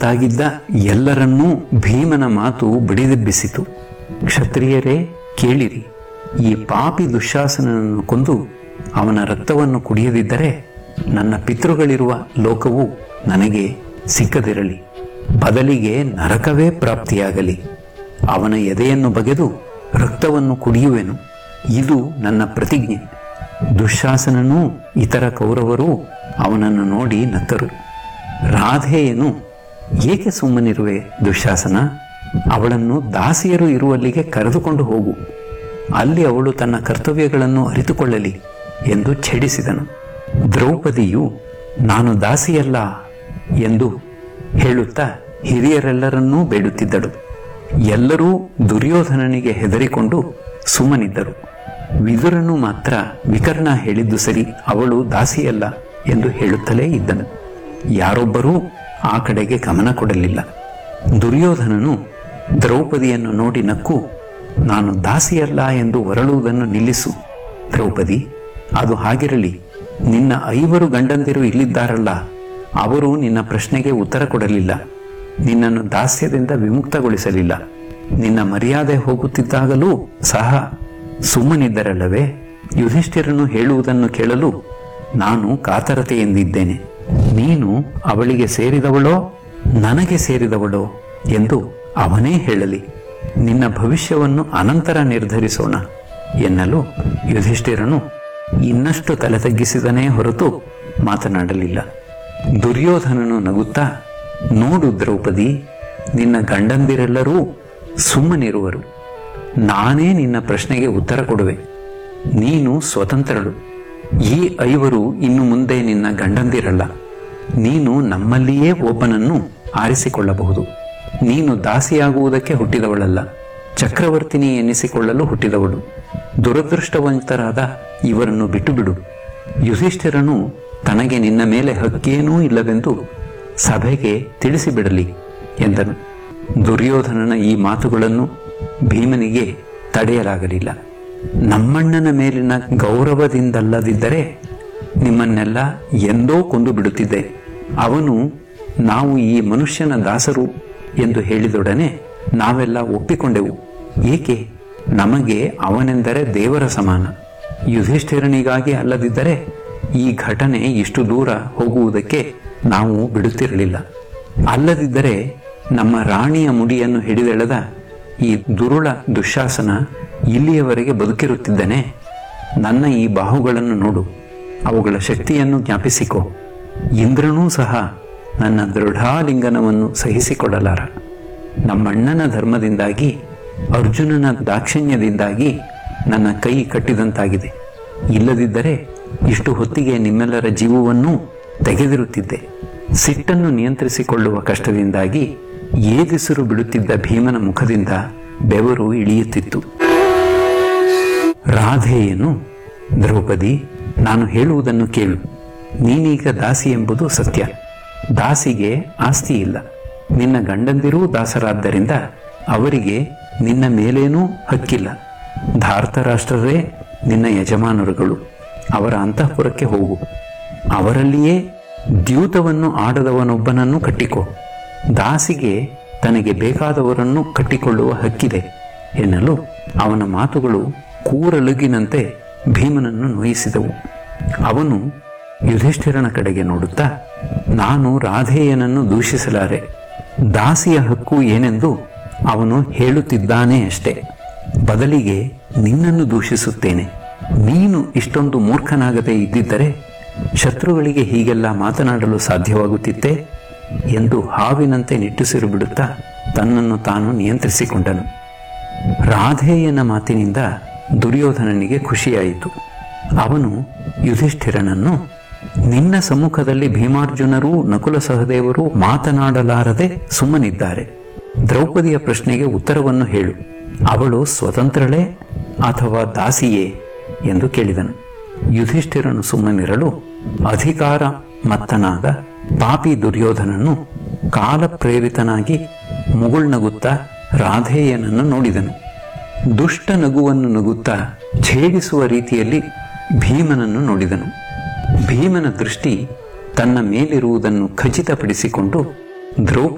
ತಾಗಿದ್ದ ಎಲ್ಲರನ್ನೂ ಭೀಮನ ಮಾತು ಬಡಿದೆಬ್ಬಿಸಿತು ಕ್ಷತ್ರಿಯರೇ ಕೇಳಿರಿ ಈ ಪಾಪಿ ದುಶ್ಯಾಸನನ್ನು ಕೊಂದು ಅವನ ರಕ್ತವನ್ನು ಕುಡಿಯದಿದ್ದರೆ ನನ್ನ ಪಿತೃಗಳಿರುವ ಲೋಕವು ನನಗೆ ಸಿಕ್ಕದಿರಲಿ ಬದಲಿಗೆ ನರಕವೇ ಪ್ರಾಪ್ತಿಯಾಗಲಿ ಅವನ ಎದೆಯನ್ನು ಬಗೆದು ರಕ್ತವನ್ನು ಕುಡಿಯುವೆನು ಇದು ನನ್ನ ಪ್ರತಿಜ್ಞೆ ದುಶ್ಯಾಸನನೂ ಇತರ ಕೌರವರೂ ಅವನನ್ನು ನೋಡಿ ನಕ್ಕರು ರಾಧೆಯನು ಏಕೆ ಸುಮ್ಮನಿರುವೆ ದುಶ್ಯಾಸನ ಅವಳನ್ನು ದಾಸಿಯರು ಇರುವಲ್ಲಿಗೆ ಕರೆದುಕೊಂಡು ಹೋಗು ಅಲ್ಲಿ ಅವಳು ತನ್ನ ಕರ್ತವ್ಯಗಳನ್ನು ಅರಿತುಕೊಳ್ಳಲಿ ಎಂದು ಛೇಡಿಸಿದನು ದ್ರೌಪದಿಯು ನಾನು ದಾಸಿಯಲ್ಲ ಎಂದು ಹೇಳುತ್ತಾ ಹಿರಿಯರೆಲ್ಲರನ್ನೂ ಬೇಡುತ್ತಿದ್ದಳು ಎಲ್ಲರೂ ದುರ್ಯೋಧನನಿಗೆ ಹೆದರಿಕೊಂಡು ಸುಮ್ಮನಿದ್ದರು ವಿದುರನು ಮಾತ್ರ ವಿಕರ್ಣ ಹೇಳಿದ್ದು ಸರಿ ಅವಳು ದಾಸಿಯಲ್ಲ ಎಂದು ಹೇಳುತ್ತಲೇ ಇದ್ದನು ಯಾರೊಬ್ಬರೂ ಆ ಕಡೆಗೆ ಗಮನ ಕೊಡಲಿಲ್ಲ ದುರ್ಯೋಧನನು ದ್ರೌಪದಿಯನ್ನು ನೋಡಿ ನಕ್ಕು ನಾನು ದಾಸಿಯಲ್ಲ ಎಂದು ಹೊರಳುವುದನ್ನು ನಿಲ್ಲಿಸು ದ್ರೌಪದಿ ಅದು ಹಾಗಿರಲಿ ನಿನ್ನ ಐವರು ಗಂಡಂದಿರು ಇಲ್ಲಿದ್ದಾರಲ್ಲ ಅವರು ನಿನ್ನ ಪ್ರಶ್ನೆಗೆ ಉತ್ತರ ಕೊಡಲಿಲ್ಲ ನಿನ್ನನ್ನು ದಾಸ್ಯದಿಂದ ವಿಮುಕ್ತಗೊಳಿಸಲಿಲ್ಲ ನಿನ್ನ ಮರ್ಯಾದೆ ಹೋಗುತ್ತಿದ್ದಾಗಲೂ ಸಹ ಸುಮ್ಮನಿದ್ದರಲ್ಲವೇ ಯುಧಿಷ್ಠಿರನು ಹೇಳುವುದನ್ನು ಕೇಳಲು ನಾನು ಕಾತರತೆಯಿಂದಿದ್ದೇನೆ ನೀನು ಅವಳಿಗೆ ಸೇರಿದವಳೋ ನನಗೆ ಸೇರಿದವಳೋ ಎಂದು ಅವನೇ ಹೇಳಲಿ ನಿನ್ನ ಭವಿಷ್ಯವನ್ನು ಅನಂತರ ನಿರ್ಧರಿಸೋಣ ಎನ್ನಲು ಯುಧಿಷ್ಠಿರನು ಇನ್ನಷ್ಟು ತಲೆ ತಗ್ಗಿಸಿದನೇ ಹೊರತು ಮಾತನಾಡಲಿಲ್ಲ ದುರ್ಯೋಧನನು ನಗುತ್ತಾ ನೋಡು ದ್ರೌಪದಿ ನಿನ್ನ ಗಂಡಂದಿರೆಲ್ಲರೂ ಸುಮ್ಮನಿರುವರು ನಾನೇ ನಿನ್ನ ಪ್ರಶ್ನೆಗೆ ಉತ್ತರ ಕೊಡುವೆ ನೀನು ಸ್ವತಂತ್ರಳು ಈ ಐವರು ಇನ್ನು ಮುಂದೆ ನಿನ್ನ ಗಂಡಂದಿರಲ್ಲ ನೀನು ನಮ್ಮಲ್ಲಿಯೇ ಒಬ್ಬನನ್ನು ಆರಿಸಿಕೊಳ್ಳಬಹುದು ನೀನು ದಾಸಿಯಾಗುವುದಕ್ಕೆ ಹುಟ್ಟಿದವಳಲ್ಲ ಚಕ್ರವರ್ತಿನಿ ಎನ್ನಿಸಿಕೊಳ್ಳಲು ಹುಟ್ಟಿದವಳು ದುರದೃಷ್ಟವಂತರಾದ ಇವರನ್ನು ಬಿಟ್ಟು ಬಿಡು ಯುಧಿಷ್ಠಿರನು ತನಗೆ ನಿನ್ನ ಮೇಲೆ ಹಕ್ಕೇನೂ ಇಲ್ಲವೆಂದು ಸಭೆಗೆ ತಿಳಿಸಿಬಿಡಲಿ ಎಂದನು ದುರ್ಯೋಧನನ ಈ ಮಾತುಗಳನ್ನು ಭೀಮನಿಗೆ ತಡೆಯಲಾಗಲಿಲ್ಲ ನಮ್ಮಣ್ಣನ ಮೇಲಿನ ಗೌರವದಿಂದಲ್ಲದಿದ್ದರೆ ನಿಮ್ಮನ್ನೆಲ್ಲ ಎಂದೋ ಕೊಂದು ಬಿಡುತ್ತಿದ್ದೆ ಅವನು ನಾವು ಈ ಮನುಷ್ಯನ ದಾಸರು ಎಂದು ಹೇಳಿದೊಡನೆ ನಾವೆಲ್ಲ ಒಪ್ಪಿಕೊಂಡೆವು ಏಕೆ ನಮಗೆ ಅವನೆಂದರೆ ದೇವರ ಸಮಾನ ಯುಧಿಷ್ಠಿರನಿಗಾಗಿ ಅಲ್ಲದಿದ್ದರೆ ಈ ಘಟನೆ ಇಷ್ಟು ದೂರ ಹೋಗುವುದಕ್ಕೆ ನಾವು ಬಿಡುತ್ತಿರಲಿಲ್ಲ ಅಲ್ಲದಿದ್ದರೆ ನಮ್ಮ ರಾಣಿಯ ಮುಡಿಯನ್ನು ಹಿಡಿದೆಳೆದ ಈ ದುರುಳ ದುಶ್ಯಾಸನ ಇಲ್ಲಿಯವರೆಗೆ ಬದುಕಿರುತ್ತಿದ್ದನೆ ನನ್ನ ಈ ಬಾಹುಗಳನ್ನು ನೋಡು ಅವುಗಳ ಶಕ್ತಿಯನ್ನು ಜ್ಞಾಪಿಸಿಕೊ ಇಂದ್ರನೂ ಸಹ ನನ್ನ ದೃಢಾಲಿಂಗನವನ್ನು ಸಹಿಸಿಕೊಡಲಾರ ನಮ್ಮಣ್ಣನ ಧರ್ಮದಿಂದಾಗಿ ಅರ್ಜುನನ ದಾಕ್ಷಿಣ್ಯದಿಂದಾಗಿ ನನ್ನ ಕೈ ಕಟ್ಟಿದಂತಾಗಿದೆ ಇಲ್ಲದಿದ್ದರೆ ಇಷ್ಟು ಹೊತ್ತಿಗೆ ನಿಮ್ಮೆಲ್ಲರ ಜೀವವನ್ನು ತೆಗೆದಿರುತ್ತಿದ್ದೆ ಸಿಟ್ಟನ್ನು ನಿಯಂತ್ರಿಸಿಕೊಳ್ಳುವ ಕಷ್ಟದಿಂದಾಗಿ ಏದಿಸಿರು ಬಿಡುತ್ತಿದ್ದ ಭೀಮನ ಮುಖದಿಂದ ಬೆವರು ಇಳಿಯುತ್ತಿತ್ತು ರಾಧೆಯನು ದ್ರೌಪದಿ ನಾನು ಹೇಳುವುದನ್ನು ಕೇಳು ನೀನೀಗ ದಾಸಿ ಎಂಬುದು ಸತ್ಯ ದಾಸಿಗೆ ಆಸ್ತಿ ಇಲ್ಲ ನಿನ್ನ ಗಂಡಂದಿರೂ ದಾಸರಾದ್ದರಿಂದ ಅವರಿಗೆ ನಿನ್ನ ಮೇಲೇನೂ ಹಕ್ಕಿಲ್ಲ ಧಾರ್ತರಾಷ್ಟ್ರರೇ ನಿನ್ನ ಯಜಮಾನರುಗಳು ಅವರ ಅಂತಃಪುರಕ್ಕೆ ಹೋಗು ಅವರಲ್ಲಿಯೇ ದ್ಯೂತವನ್ನು ಆಡದವನೊಬ್ಬನನ್ನು ಕಟ್ಟಿಕೊ ದಾಸಿಗೆ ತನಗೆ ಬೇಕಾದವರನ್ನು ಕಟ್ಟಿಕೊಳ್ಳುವ ಹಕ್ಕಿದೆ ಎನ್ನಲು ಅವನ ಮಾತುಗಳು ಕೂರಲುಗಿನಂತೆ ಭೀಮನನ್ನು ನೋಯಿಸಿದವು ಅವನು ಯುಧಿಷ್ಠಿರನ ಕಡೆಗೆ ನೋಡುತ್ತಾ ನಾನು ರಾಧೇಯನನ್ನು ದೂಷಿಸಲಾರೆ ದಾಸಿಯ ಹಕ್ಕು ಏನೆಂದು ಅವನು ಹೇಳುತ್ತಿದ್ದಾನೆ ಅಷ್ಟೇ ಬದಲಿಗೆ ನಿನ್ನನ್ನು ದೂಷಿಸುತ್ತೇನೆ ನೀನು ಇಷ್ಟೊಂದು ಮೂರ್ಖನಾಗದೆ ಇದ್ದಿದ್ದರೆ ಶತ್ರುಗಳಿಗೆ ಹೀಗೆಲ್ಲ ಮಾತನಾಡಲು ಸಾಧ್ಯವಾಗುತ್ತಿತ್ತೆ ಎಂದು ಹಾವಿನಂತೆ ನಿಟ್ಟುಸಿರು ಬಿಡುತ್ತಾ ತನ್ನನ್ನು ತಾನು ನಿಯಂತ್ರಿಸಿಕೊಂಡನು ರಾಧೇಯನ ಮಾತಿನಿಂದ ದುರ್ಯೋಧನನಿಗೆ ಖುಷಿಯಾಯಿತು ಅವನು ಯುಧಿಷ್ಠಿರನನ್ನು ನಿನ್ನ ಸಮ್ಮುಖದಲ್ಲಿ ಭೀಮಾರ್ಜುನರೂ ನಕುಲ ಸಹದೇವರು ಮಾತನಾಡಲಾರದೆ ಸುಮ್ಮನಿದ್ದಾರೆ ದ್ರೌಪದಿಯ ಪ್ರಶ್ನೆಗೆ ಉತ್ತರವನ್ನು ಹೇಳು ಅವಳು ಸ್ವತಂತ್ರಳೇ ಅಥವಾ ದಾಸಿಯೇ ಎಂದು ಕೇಳಿದನು ಯುಧಿಷ್ಠಿರನು ಸುಮ್ಮನಿರಲು ಅಧಿಕಾರ ಮತ್ತನಾದ ಪಾಪಿ ದುರ್ಯೋಧನನು ಕಾಲಪ್ರೇರಿತನಾಗಿ ಮುಗುಳ್ನಗುತ್ತಾ ರಾಧೇಯನನ್ನು ನೋಡಿದನು ದುಷ್ಟ ನಗುವನ್ನು ನಗುತ್ತಾ ಛೇಡಿಸುವ ರೀತಿಯಲ್ಲಿ ಭೀಮನನ್ನು ನೋಡಿದನು ಭೀಮನ ದೃಷ್ಟಿ ತನ್ನ ಮೇಲಿರುವುದನ್ನು ಖಚಿತಪಡಿಸಿಕೊಂಡು ದ್ರೌಪದಿ